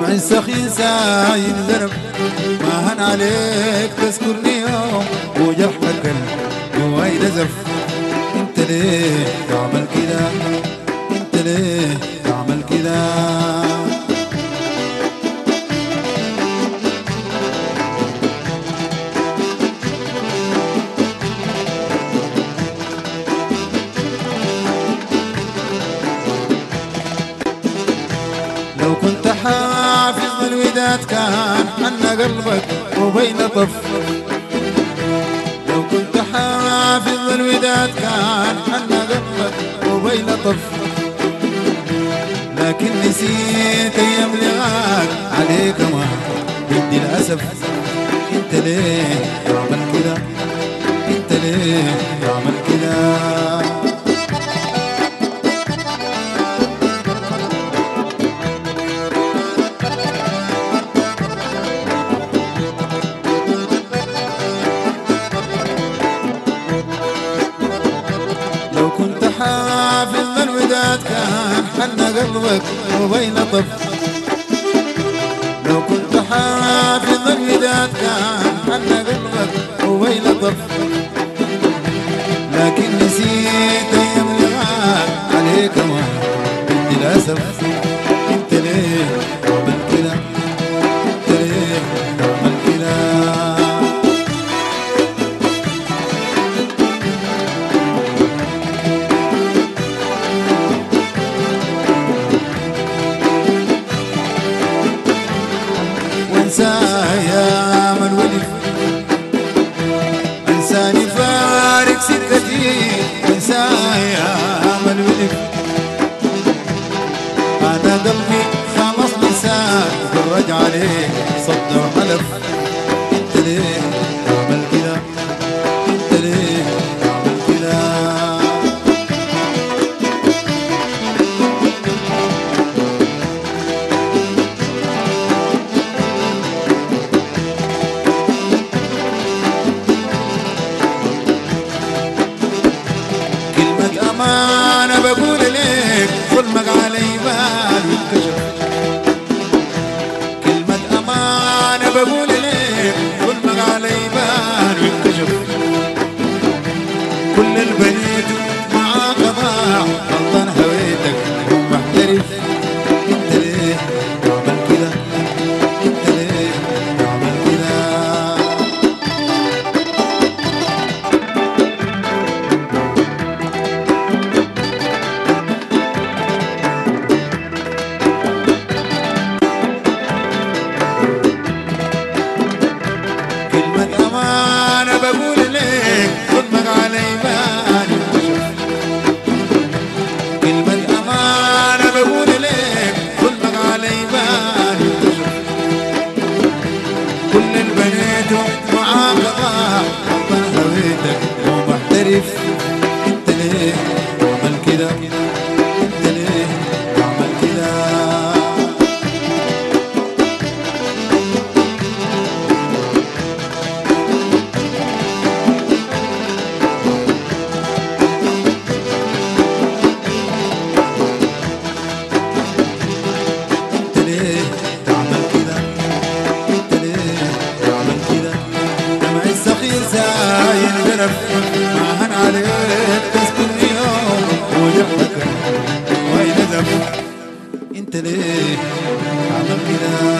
السخي ساين ذنب ما هن عليك تذكرني يوم وجرح القلب جواي نزف انت ليه تعمل كده انت ليه تعمل كده لو كنت حافظ الوداد كان حن قلبك وبين طف لو كنت حافظ الوداد كان حن قلبك وبين طف لكن نسيت ايام لغاك عليك ما بدي الاسف انت ليه تعمل كده انت ليه تعمل كده لو كنت حافظ الوداد كان حن قلبك وبين طف لو كنت حافظ الوداد كان حن قلبك وبين طف لكن نسيت ايام لغاك عليك ما بدي الاسف انت ليه تعمل كده انت ليه تعمل كده وانسى ايام الولد انساني فارق سكتي وانسى ايام الولد انا قلبي خلص لسان فرج عليك صد وحلف انت ليه تعمل كده انت ليه تعمل كده كلمة أمانة بقول لك ظلمك علي بال واتكشف كلمة أمانة بقول لك ظلمك علي بال واتكشف كل البنيت مع قضاء غلطان هويتك ومحترف انت ليه تعمل كده انت ليه تعمل كده كلمة أمانة بقول لك ظلمك علي بالي وكشف كلمة أمانة بقول لك ظلمك علي بالي وكشف كل البنات معاقبة ربنا هويتك ومحترف انت ليه تعمل كده انت ليه تعمل كده انت ليه تعمل كده انت ليه تعمل كده دمع السخير سايل قرب ما هن عليك تسكن يوم وجهك وين ذنب انت ليه تعمل كده